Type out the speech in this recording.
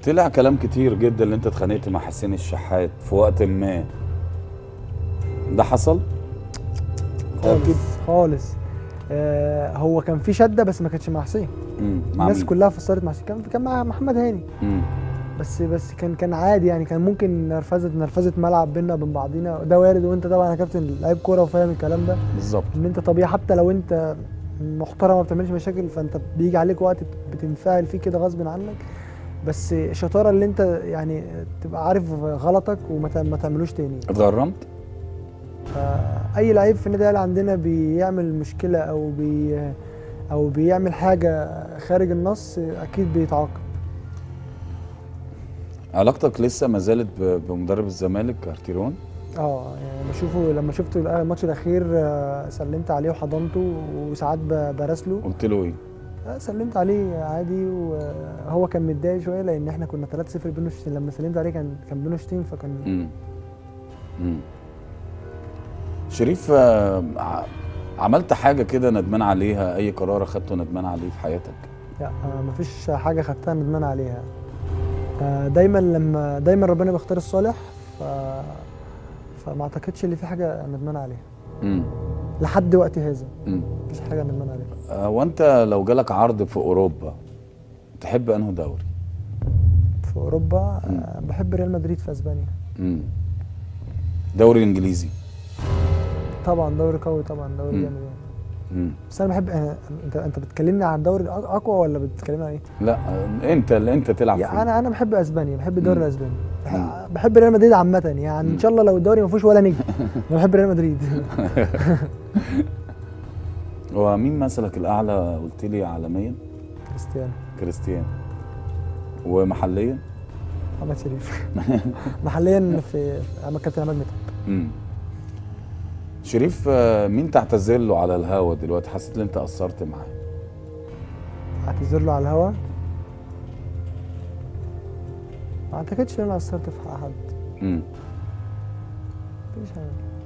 طلع كلام كتير جدا اللي انت اتخانقت مع حسين الشحات في وقت ما ده حصل؟ متأكد؟ خالص خالص آه هو كان في شده بس ما كانتش مع حسين مم. مع الناس مين؟ كلها فسرت مع حسين كان كان مع محمد هاني مم. بس بس كان كان عادي يعني كان ممكن نرفزه نرفزه ملعب بينا وبين بعضينا ده وارد وانت طبعا يا كابتن لعيب كوره وفاهم الكلام ده بالظبط ان انت طبيعي حتى لو انت محترم ما بتعملش مشاكل فانت بيجي عليك وقت بتنفعل فيه كده غصب عنك بس الشطاره اللي انت يعني تبقى عارف غلطك وما تع- ما تعملوش تاني اتغرمت؟ اي لعيب في النادي الاهلي عندنا بيعمل مشكله او بي او بيعمل حاجه خارج النص اكيد بيتعاقب علاقتك لسه ما زالت ب- بمدرب الزمالك ارتيرون؟ اه يعني بشوفه لما شفته الماتش الاخير آه، سلمت عليه وحضنته وساعات ب- براسله قلت له ايه؟ آه، سلمت عليه عادي وهو كان متضايق شويه لان احنا كنا 3-0 بينه شوطين لما سلمت عليه كان كان بينه شوطين فكان مم. مم. شريف آه، ع- عملت حاجه كده ندمان عليها اي قرار اخدته ندمان عليه في حياتك؟ لا آه، مفيش حاجه خدتها ندمان عليها آه، دايما لما دايما ربنا بيختار الصالح ف فما اعتقدش ان في حاجه ندمان عليها مم. لحد وقت هذا مم. مفيش حاجه ندمان عليها آه، وانت لو جالك عرض في اوروبا تحب انه دوري؟ في اوروبا آه، بحب ريال مدريد في اسبانيا مم. دوري انجليزي طبعا دوري قوي طبعا دوري مم. جامد يعني مم. بس انا بحب آه، انت انت بتكلمني عن الدوري الأق- اقوى ولا بتكلمني عن ايه؟ لا آه، انت اللي انت تلعب يعني فيه انا انا بحب اسبانيا بحب الدوري مم. الاسباني بح- مم. بحب ريال مدريد عامه يعني مم. ان شاء الله لو الدوري ما فيهوش ولا نجم انا بحب ريال مدريد هو مين مثلك الاعلى قلت لي عالميا؟ كريستيانو كريستيانو ومحليا؟ محمد شريف محليا في في كابتن عماد متعب مم. شريف آه، مين تعتذر له على الهوا دلوقتي حسيت ان انت قصرت معاه اعتذر له على الهوا ما اعتقدش ان انا قصرت في حق حد مم. مفيش حاجه